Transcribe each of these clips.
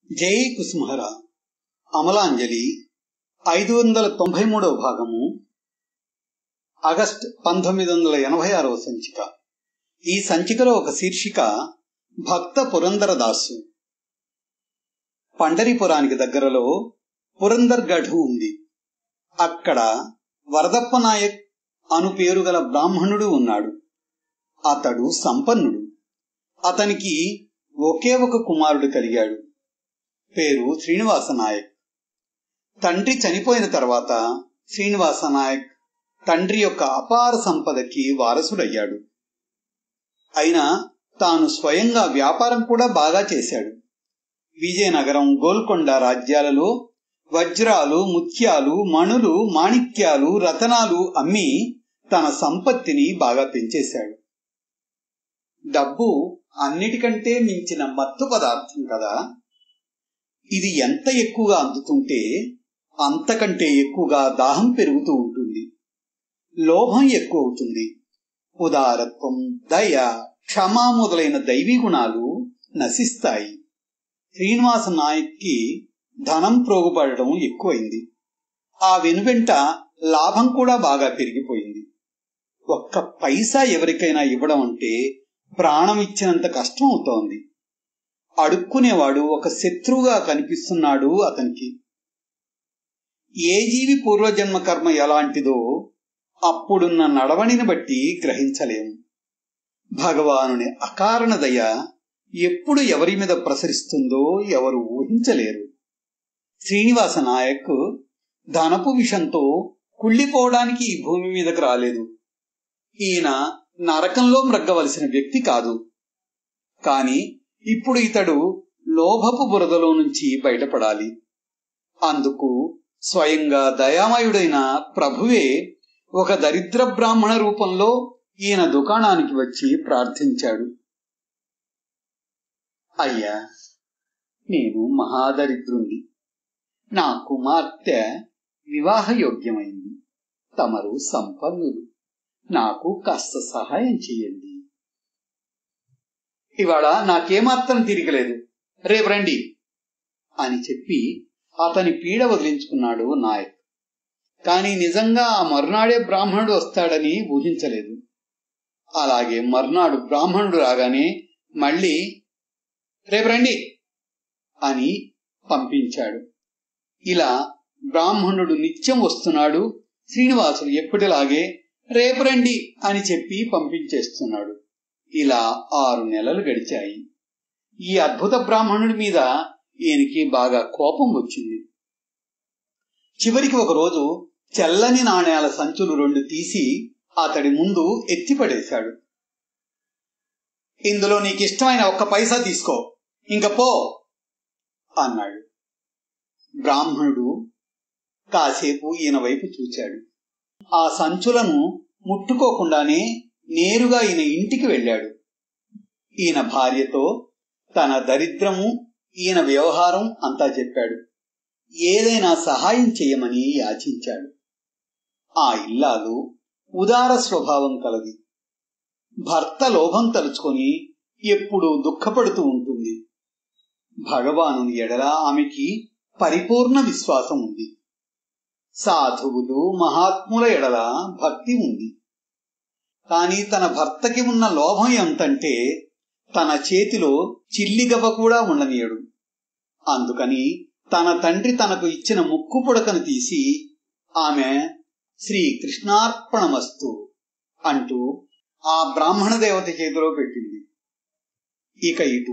జై కుసుమహర అమలాంజలి ఐదు వందల తొంభై మూడవ భాగము ఆగస్ట్ పంతొమ్మిది వందల ఎనభై ఆరవ సంచిక ఈ సంచికలో ఒక శీర్షిక భక్త పురందరదాసు పండరిపురానికి దగ్గరలో పురందర్ గఢ్ ఉంది అక్కడ వరదప్ప నాయక్ అను పేరు గల బ్రాహ్మణుడు ఉన్నాడు అతడు సంపన్నుడు అతనికి ఒకే ఒక కుమారుడు కలిగాడు పేరు శ్రీనివాస నాయక్ తండ్రి చనిపోయిన తర్వాత శ్రీనివాస నాయక్ తండ్రి యొక్క అపార సంపదకి వారసుడయ్యాడు అయినా తాను స్వయంగా వ్యాపారం కూడా బాగా చేశాడు విజయనగరం గోల్కొండ రాజ్యాలలో వజ్రాలు ముత్యాలు మణులు మాణిక్యాలు రతనాలు అమ్మి తన సంపత్తిని బాగా పెంచేశాడు డబ్బు అన్నిటికంటే మించిన మత్తు పదార్థం కదా ఇది ఎంత ఎక్కువగా అందుతుంటే అంతకంటే ఎక్కువగా దాహం పెరుగుతూ ఉంటుంది లోభం ఎక్కువ అవుతుంది ఉదారత్వం దయ క్షమ మొదలైన దైవీ గుణాలు నశిస్తాయి శ్రీనివాస నాయక్కి ధనం ప్రోగుపడడం ఎక్కువైంది ఆ వెనువెంట లాభం కూడా బాగా పెరిగిపోయింది ఒక్క పైసా ఎవరికైనా ఇవ్వడం అంటే ప్రాణం ఇచ్చినంత కష్టం అవుతోంది అడుక్కునేవాడు ఒక శత్రువుగా కనిపిస్తున్నాడు అతనికి ఏ జీవి పూర్వజన్మ కర్మ ఎలాంటిదో అప్పుడున్న నడవడిని బట్టి గ్రహించలేము భగవానుని అకారణ దయ ఎప్పుడు ఎవరి మీద ప్రసరిస్తుందో ఎవరు ఊహించలేరు శ్రీనివాస నాయక్ ధనపు విషంతో కుళ్ళిపోవడానికి ఈ భూమి మీదకు రాలేదు ఈయన నరకంలో మ్రగ్గవలసిన వ్యక్తి కాదు కాని ఇప్పుడు ఇతడు లోభపు బురదలో నుంచి బయటపడాలి అందుకు స్వయంగా దయామయుడైన ప్రభువే ఒక దరిద్ర బ్రాహ్మణ రూపంలో ఈయన దుకాణానికి వచ్చి ప్రార్థించాడు అయ్యా నేను మహాదరిద్రుణ్ణి నా కుమార్తె వివాహయోగ్యమైంది తమరు సంపన్నులు నాకు కాస్త సహాయం చేయండి ఇవాళ నాకేమాత్రం తిరిగలేదు రేపు రండి అని చెప్పి అతని పీడ వదిలించుకున్నాడు నాయక్ కాని నిజంగా ఆ మర్నాడే బ్రాహ్మణుడు వస్తాడని ఊహించలేదు అలాగే మర్నాడు బ్రాహ్మణుడు రాగానే మళ్ళీ రేపు రండి అని పంపించాడు ఇలా బ్రాహ్మణుడు నిత్యం వస్తున్నాడు శ్రీనివాసుడు ఎప్పటిలాగే రేపు రండి అని చెప్పి పంపించేస్తున్నాడు ఇలా ఆరు నెలలు గడిచాయి ఈ అద్భుత బ్రాహ్మణుడి మీద ఈయనకి బాగా కోపం వచ్చింది చివరికి ఒకరోజు తెల్లని నాణేల సంచులు రెండు తీసి అతడి ముందు ఎత్తిపడేశాడు ఇందులో నీకు ఇష్టమైన ఒక్క పైసా తీసుకో ఇంక పో అన్నాడు బ్రాహ్మణుడు కాసేపు ఈయన వైపు చూశాడు ఆ సంచులను ముట్టుకోకుండానే నేరుగా ఈయన ఇంటికి వెళ్ళాడు ఈయన భార్యతో తన దరిద్రము ఈయన వ్యవహారం అంతా చెప్పాడు ఏదైనా సహాయం చేయమని యాచించాడు ఆ ఇల్లాలు ఉదార స్వభావం కలది భర్త లోభం తలుచుకొని ఎప్పుడూ దుఃఖపడుతూ ఉంటుంది భగవాను ఎడల ఆమెకి పరిపూర్ణ విశ్వాసం ఉంది సాధువులు మహాత్ముల ఎడల భక్తి ఉంది కాని తన భర్తకి ఉన్న లోభం ఎంతంటే తన చేతిలో చిల్లిగవ్వ కూడా ఉండనీయడు అందుకని తన తండ్రి తనకు ఇచ్చిన ముక్కు పుడకను తీసి ఆమె శ్రీ కృష్ణార్పణమస్తు అంటూ ఆ బ్రాహ్మణ దేవత చేతిలో పెట్టింది ఇక ఇటు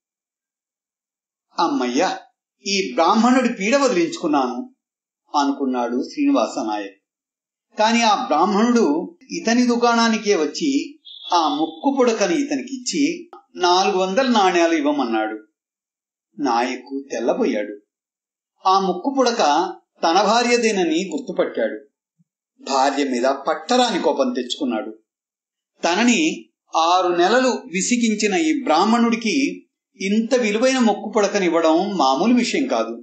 అమ్మయ్య ఈ బ్రాహ్మణుడి పీడ వదిలించుకున్నాను అనుకున్నాడు శ్రీనివాస నాయక్ కాని ఆ బ్రాహ్మణుడు ఇతని దుకాణానికే వచ్చి ఆ ముక్కు పుడకని ఇతనికిచ్చి నాలుగు వందల నాణ్యాలు ఇవ్వమన్నాడు నాయకు తెల్లబోయాడు ఆ ముక్కు పుడక తన భార్యదేనని గుర్తుపట్టాడు భార్య మీద పట్టరాని కోపం తెచ్చుకున్నాడు తనని ఆరు నెలలు విసిగించిన ఈ బ్రాహ్మణుడికి ఇంత విలువైన మొక్కు పుడకనివ్వడం మామూలు విషయం కాదు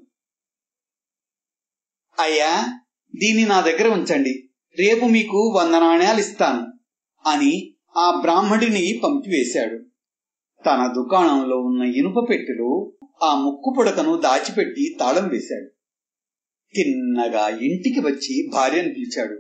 అయ్యా దీన్ని నా దగ్గర ఉంచండి రేపు మీకు వంద నాణ్యాలు ఇస్తాను అని ఆ బ్రాహ్మడిని పంపివేశాడు తన దుకాణంలో ఉన్న ఇనుప పెట్టెలో ఆ ముక్కు పుడకను దాచిపెట్టి తాళం వేశాడు తిన్నగా ఇంటికి వచ్చి భార్యను పిలిచాడు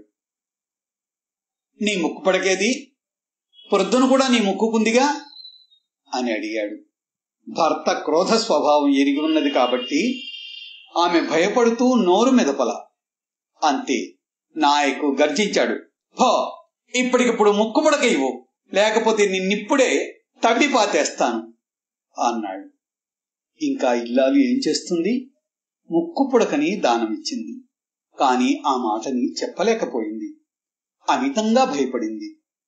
నీ ముక్కు పడకేది ప్రొద్దున కూడా నీ ముక్కుకుందిగా అని అడిగాడు భర్త క్రోధ స్వభావం ఎరిగి ఉన్నది కాబట్టి ఆమె భయపడుతూ నోరు మెదపల అంతే నాయకు గర్జించాడు హో ఇప్పటికిప్పుడు ముక్కు పుడక ఇవ్వు లేకపోతే నిన్నిప్పుడే తవ్వి పాతేస్తాను అన్నాడు ఇంకా ఇల్లాలు ఏం చేస్తుంది ముక్కు పుడకని దానమిచ్చింది కాని ఆ మాటని చెప్పలేకపోయింది అమితంగా భయపడింది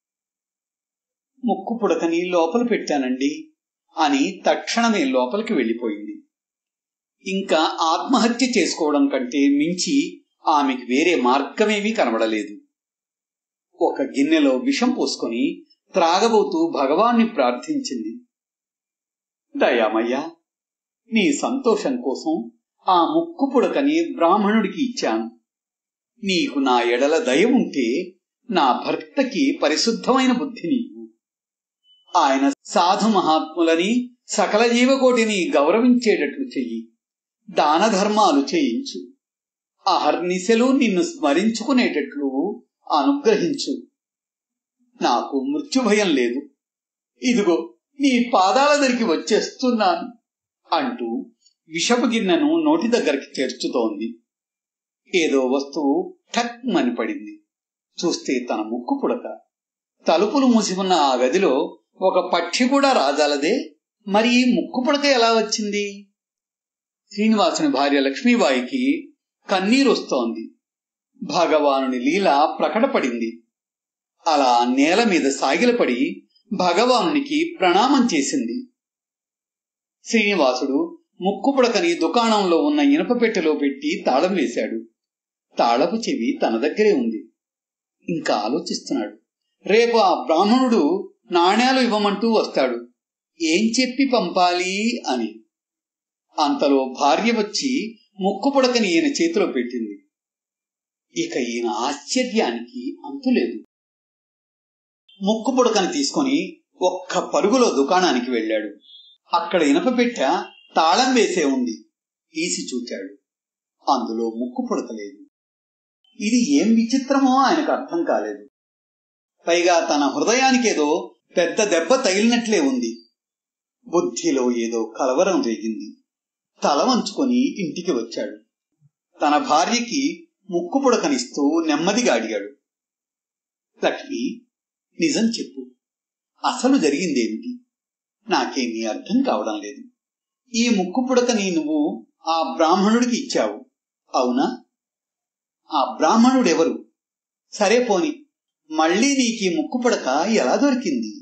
ముక్కు పుడకని లోపల పెట్టానండి అని తక్షణమే లోపలికి వెళ్ళిపోయింది ఇంకా ఆత్మహత్య చేసుకోవడం కంటే మించి ఆమెకి వేరే మార్గమేమీ కనబడలేదు ఒక గిన్నెలో విషం పోసుకొని త్రాగబోతూ భగవాన్ని ప్రార్థించింది దయామయ్య నీ సంతోషం కోసం ఆ ముక్కు పుడకని బ్రాహ్మణుడికి ఇచ్చాను నీకు నా ఎడల దయ ఉంటే నా భర్తకి పరిశుద్ధమైన బుద్ధి నీకు ఆయన సాధు మహాత్ములని సకల జీవకోటిని గౌరవించేటట్లు చెయ్యి దాన ధర్మాలు చేయించు అహర్నిశలు నిన్ను స్మరించుకునేటట్లు అనుగ్రహించు నాకు మృత్యుభయం లేదు ఇదిగో నీ పాదాల దగ్గరికి వచ్చేస్తున్నాను అంటూ విషపు గిన్నెను నోటి దగ్గరికి చేర్చుతోంది ఏదో వస్తువు ఠక్ మని పడింది చూస్తే తన ముక్కు పుడక తలుపులు మూసి ఉన్న ఆ గదిలో ఒక పక్షి కూడా రాజాలదే మరి ఈ ముక్కు పుడక ఎలా వచ్చింది శ్రీనివాసుని భార్య లక్ష్మీబాయికి కన్నీరు వస్తోంది భగవానుని లీల ప్రకటపడింది అలా నేల మీద సాగిలపడి భగవానునికి ప్రణామం చేసింది శ్రీనివాసుడు ముక్కుపుడకని దుకాణంలో ఉన్న ఇనప పెట్టెలో పెట్టి తాళం వేశాడు తాళపు చెవి తన దగ్గరే ఉంది ఇంకా ఆలోచిస్తున్నాడు రేపు ఆ బ్రాహ్మణుడు నాణ్యాలు ఇవ్వమంటూ వస్తాడు ఏం చెప్పి పంపాలి అని అంతలో భార్య వచ్చి ముక్కుపుడకని ఈయన చేతిలో పెట్టింది ఇక ఈయన ఆశ్చర్యానికి అంతులేదు ముక్కుపుడకని తీసుకొని ఒక్క పరుగులో దుకాణానికి వెళ్ళాడు అక్కడ ఇనప పెట్ట తాళం వేసే ఉంది తీసి చూచాడు అందులో ముక్కు పుడకలేదు ఇది ఏం విచిత్రమో ఆయనకు అర్థం కాలేదు పైగా తన హృదయానికేదో పెద్ద దెబ్బ తగిలినట్లే ఉంది బుద్ధిలో ఏదో కలవరం రేగింది తల వంచుకొని ఇంటికి వచ్చాడు తన భార్యకి ముక్కు పుడకనిస్తూ నెమ్మదిగా అడిగాడు లక్ష్మి నిజం చెప్పు అసలు జరిగిందేమిటి నాకేమీ అర్థం కావడం లేదు ఈ ముక్కు పుడకని నువ్వు ఆ బ్రాహ్మణుడికి ఇచ్చావు అవునా ఆ బ్రాహ్మణుడెవరు సరే పోని మళ్ళీ నీకు ఈ ముక్కు పుడక ఎలా దొరికింది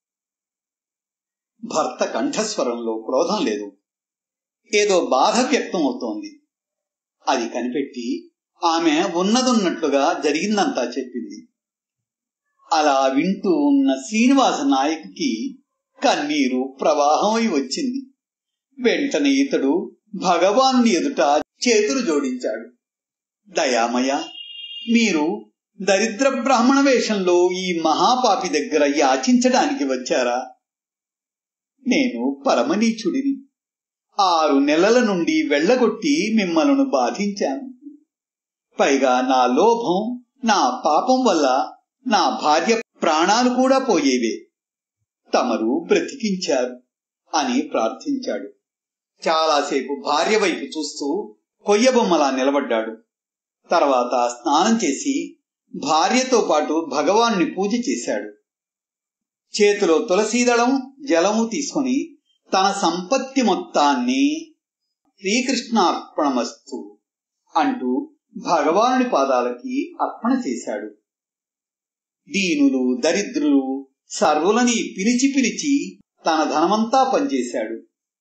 భర్త కంఠస్వరంలో క్రోధం లేదు ఏదో బాధ వ్యక్తం అవుతోంది అది కనిపెట్టి ఆమె ఉన్నదున్నట్లుగా జరిగిందంతా చెప్పింది అలా వింటూ ఉన్న శ్రీనివాస నాయకుకి కన్నీరు ప్రవాహమై వచ్చింది వెంటనే ఇతడు భగవానుని ఎదుట చేతులు జోడించాడు దయామయ మీరు దరిద్ర బ్రాహ్మణ వేషంలో ఈ మహాపాపి దగ్గర యాచించడానికి వచ్చారా నేను పరమనీచుడిని ఆరు నెలల నుండి వెళ్ళగొట్టి మిమ్మలను బాధించాను పైగా నా లోభం నా పాపం వల్ల నా భార్య ప్రాణాలు కూడా పోయేవే తమరు బ్రతికించారు అని ప్రార్థించాడు చాలాసేపు భార్య వైపు చూస్తూ కొయ్యబొమ్మలా నిలబడ్డాడు తర్వాత స్నానం చేసి భార్యతో పాటు భగవాన్ని పూజ చేశాడు చేతిలో తులసీదళం జలము తీసుకుని తన సంపత్తి మొత్తాన్ని శ్రీకృష్ణార్పణమస్తు అంటూ భగవానుడి పాదాలకి అర్పణ చేశాడు దీనులు దరిద్రులు సర్వులని పిలిచి పిలిచి తన ధనమంతా పనిచేశాడు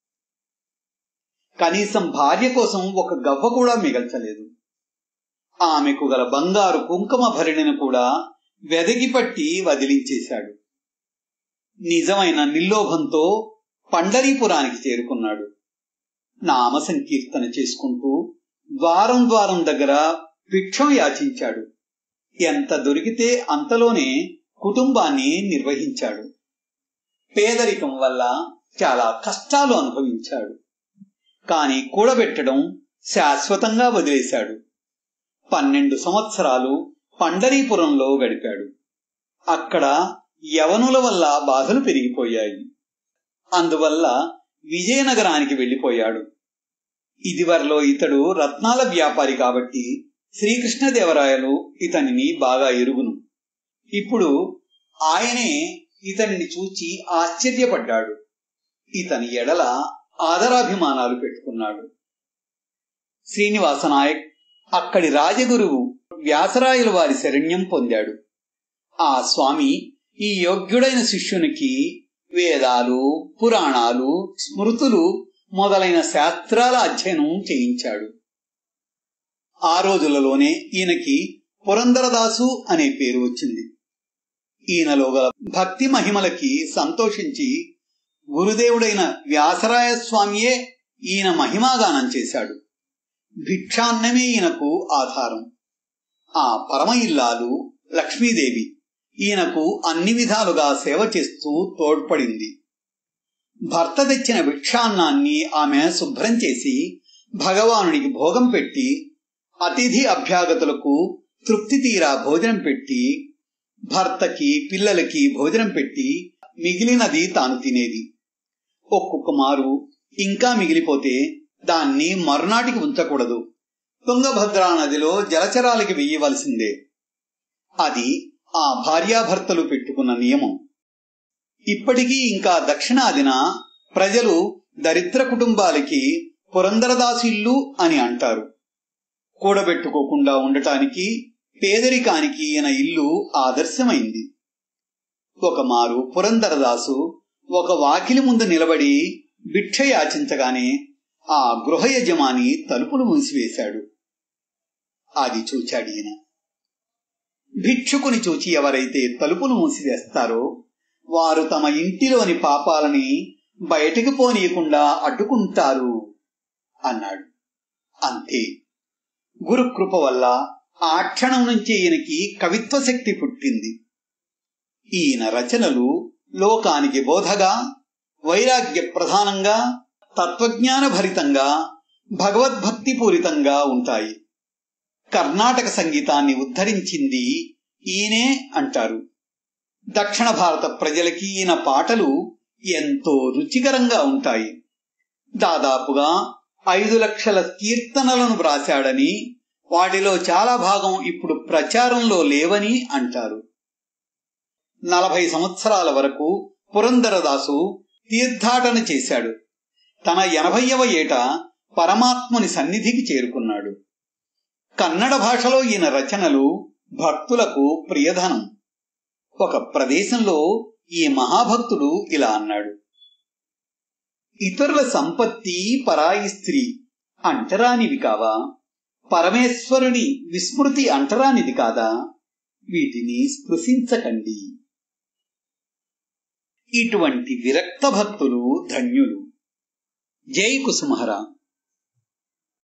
కనీసం భార్య కోసం ఒక గవ్వ కూడా మిగల్చలేదు ఆమెకు గల బంగారు కుంకుమ భరిణిని కూడా వెదగి పట్టి వదిలించేశాడు నిజమైన నిల్లోభంతో పండరీపురానికి చేరుకున్నాడు నామ సంకీర్తన చేసుకుంటూ ద్వారం ద్వారం దగ్గర భిక్షం యాచించాడు ఎంత దొరికితే అంతలోనే కుటుంబాన్ని నిర్వహించాడు పేదరికం వల్ల చాలా కష్టాలు అనుభవించాడు కాని కూడబెట్టడం శాశ్వతంగా వదిలేశాడు పన్నెండు సంవత్సరాలు పండరీపురంలో గడిపాడు అక్కడ యవనుల వల్ల బాధలు పెరిగిపోయాయి అందువల్ల విజయనగరానికి వెళ్లిపోయాడు ఇదివరలో ఇతడు రత్నాల వ్యాపారి కాబట్టి శ్రీకృష్ణదేవరాయలు ఇతనిని బాగా ఎరుగును ఇప్పుడు ఆయనే ఇతనిని చూచి ఆశ్చర్యపడ్డాడు ఇతని ఎడల ఆదరాభిమానాలు పెట్టుకున్నాడు శ్రీనివాస నాయక్ అక్కడి రాజగురువు వ్యాసరాయలు వారి శరణ్యం పొందాడు ఆ స్వామి ఈ యోగ్యుడైన శిష్యునికి వేదాలు పురాణాలు స్మృతులు మొదలైన శాస్త్రాల అధ్యయనం చేయించాడు ఆ రోజులలోనే ఈయనకి పురందరదాసు అనే పేరు వచ్చింది ఈయనలో గల భక్తి మహిమలకి సంతోషించి గురుదేవుడైన వ్యాసరాయ స్వామియే ఈయన మహిమాగానం చేశాడు భిక్షాన్నమే ఈయనకు ఆధారం ఆ పరమ ఇల్లాలు లక్ష్మీదేవి ఈయనకు అన్ని విధాలుగా సేవ చేస్తూ తోడ్పడింది భర్త తెచ్చిన భిక్షాన్నాన్ని ఆమె శుభ్రం చేసి భగవానునికి భోగం పెట్టి అతిథి అభ్యాగతులకు తృప్తి తీరా భోజనం పెట్టి భర్తకి పిల్లలకి భోజనం పెట్టి మిగిలినది తాను తినేది ఒక్కొక్క మారు ఇంకా మిగిలిపోతే దాన్ని మరునాటికి ఉంచకూడదు తుంగభద్రా నదిలో జలచరాలకి వెయ్యవలసిందే అది ఆ భార్యాభర్తలు పెట్టుకున్న నియమం ఇప్పటికీ ఇంకా దక్షిణాదిన ప్రజలు దరిద్ర కుటుంబాలకి పురందరదాసు ఇల్లు అని అంటారు కూడబెట్టుకోకుండా ఉండటానికి పేదరికానికి ఈయన ఇల్లు ఆదర్శమైంది ఒక మారు పురందరదాసు ఒక వాకిలి ముందు నిలబడి భిక్ష యాచించగానే ఆ గృహ యజమాని తలుపులు మూసివేశాడు అది చూచాడు ఈయన భిక్షుకుని చూచి ఎవరైతే తలుపులు మూసివేస్తారో వారు తమ ఇంటిలోని పాపాలని బయటికి పోనీయకుండా అడ్డుకుంటారు అన్నాడు అంతే గురుకృప వల్ల ఆ క్షణం నుంచి ఈయనకి కవిత్వ శక్తి పుట్టింది ఈయన రచనలు లోకానికి బోధగా వైరాగ్య ప్రధానంగా తత్వజ్ఞాన భరితంగా భగవద్భక్తి పూరితంగా ఉంటాయి కర్ణాటక సంగీతాన్ని ఉద్ధరించింది ఈయనే అంటారు దక్షిణ భారత ప్రజలకి ఈయన పాటలు ఎంతో రుచికరంగా ఉంటాయి దాదాపుగా ఐదు లక్షల కీర్తనలను వ్రాశాడని వాటిలో చాలా భాగం ఇప్పుడు ప్రచారంలో లేవని అంటారు నలభై సంవత్సరాల వరకు పురందరదాసు తీర్థాటన చేశాడు తన ఎనభైవ ఏట పరమాత్ముని సన్నిధికి చేరుకున్నాడు కన్నడ భాషలో ఈయన రచనలు భక్తులకు ప్రియధనం ఒక ప్రదేశంలో ఈ మహాభక్తుడు ఇలా అన్నాడు ఇతరుల సంపత్తి పరాయి స్త్రీ అంటరానివి కావా పరమేశ్వరుని విస్మృతి అంటరానిది కాదా వీటిని స్పృశించకండి ఇటువంటి విరక్త భక్తులు ధన్యులు జై కుసుమహరా